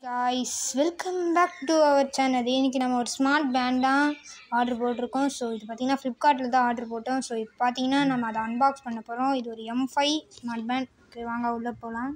guys welcome back to our channel இன்றைக்கி நம்ம ஒரு ஸ்மார்ட் பேண்ட் தான் ஆர்டர் போட்டிருக்கோம் ஸோ இது பார்த்திங்கன்னா ஃப்ளிப்கார்ட்டில் தான் ஆர்டர் போட்டோம் ஸோ இப்போ பார்த்தீங்கன்னா நம்ம அதை அன்பாக்ஸ் பண்ண போகிறோம் இது ஒரு M five smart band okay வாங்க உள்ளே போகலாம்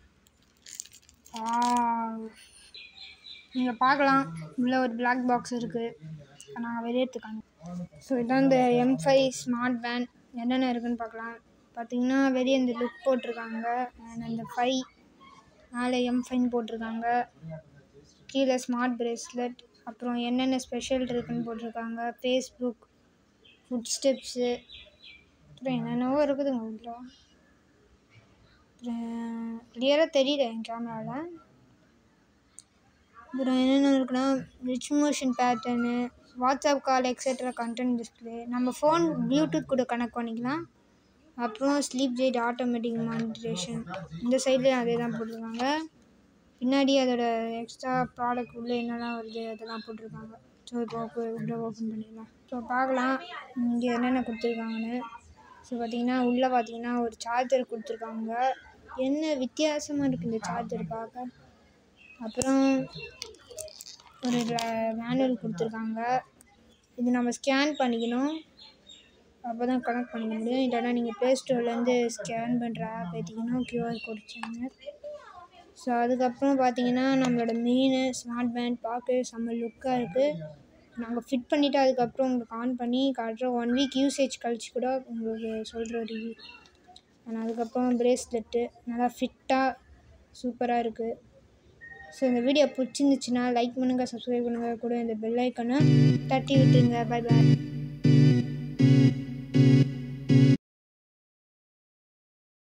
நீங்கள் பார்க்கலாம் உள்ளே ஒரு பிளாக் பாக்ஸ் இருக்குது நாங்கள் வெளியே எடுத்துக்காங்க ஸோ இதான் இந்த எம் ஃபைவ் ஸ்மார்ட் பேண்ட் என்னென்ன இருக்குன்னு பார்க்கலாம் பார்த்தீங்கன்னா வெளியே இந்த லுக் போட்டிருக்காங்க and இந்த ஃபைவ் மேலே எம் ஃபைன் போட்டிருக்காங்க கீழே ஸ்மார்ட் பிரேஸ்லெட் அப்புறம் என்னென்ன ஸ்பெஷல் இருக்குன்னு போட்டிருக்காங்க ஃபேஸ்புக் ஃபுட் ஸ்டெப்ஸு அப்புறம் என்னென்னவோ இருக்குதுங்க உள்ள அப்புறம் கிளியராக தெரியல என் கேமராவில் அப்புறம் என்னென்ன இருக்குன்னா ரிச் மோஷன் பேட்டர்னு WhatsApp call etcetera content display நம்ம ஃபோன் ப்ளூடூத் கூட கனெக்ட் பண்ணிக்கலாம் அப்புறம் ஸ்லீப் ஜெயிட் ஆட்டோமேட்டிக் மானிட்டரேஷன் இந்த சைட்லேயும் அதே தான் போட்டிருக்காங்க பின்னாடி அதோட எக்ஸ்ட்ரா ப்ராடக்ட் உள்ளே என்னெல்லாம் வருது அதெல்லாம் போட்டிருக்காங்க ஸோ இப்போ உள்ளே ஓப்பன் பண்ணிடலாம் ஸோ பார்க்கலாம் இங்கே என்னென்ன கொடுத்துருக்காங்கன்னு ஸோ பார்த்தீங்கன்னா உள்ளே பார்த்தீங்கன்னா ஒரு சார்ஜர் கொடுத்துருக்காங்க என்ன வித்தியாசமாக இருக்குது இந்த சார்ஜர் பார்க்க அப்புறம் ஒரு மேனுவல் கொடுத்துருக்காங்க இது நம்ம ஸ்கேன் பண்ணிக்கணும் அப்போ தான் கனெக்ட் பண்ணிக்க முடியும் இல்லைனா நீங்கள் ப்ளே ஸ்டோர்லேருந்து ஸ்கேன் பண்ணுற ஆப் ஏற்றிக்கணும் கியூஆர் கோட் ஸ்கேனர் ஸோ அதுக்கப்புறம் பார்த்தீங்கன்னா நம்மளோட மெயின் ஸ்மார்ட் பேண்ட் பார்க்க செம்ம லுக்காக இருக்குது நாங்கள் ஃபிட் பண்ணிவிட்டு அதுக்கப்புறம் உங்களுக்கு ஆன் பண்ணி காட்டுறோம் ஒன் வீக் யூசேஜ் கழிச்சு கூட உங்களுக்கு சொல்கிற ரிவ்யூ ஆனால் அதுக்கப்புறம் பிரேஸ்லெட்டு நல்லா ஃபிட்டாக சூப்பராக இருக்குது ஸோ இந்த வீடியோ பிடிச்சிருந்துச்சுன்னா லைக் பண்ணுங்கள் சப்ஸ்கிரைப் பண்ணுங்கள் கூட இந்த பெல் ஐக்கனை தட்டி விட்டுருங்க பை பாய்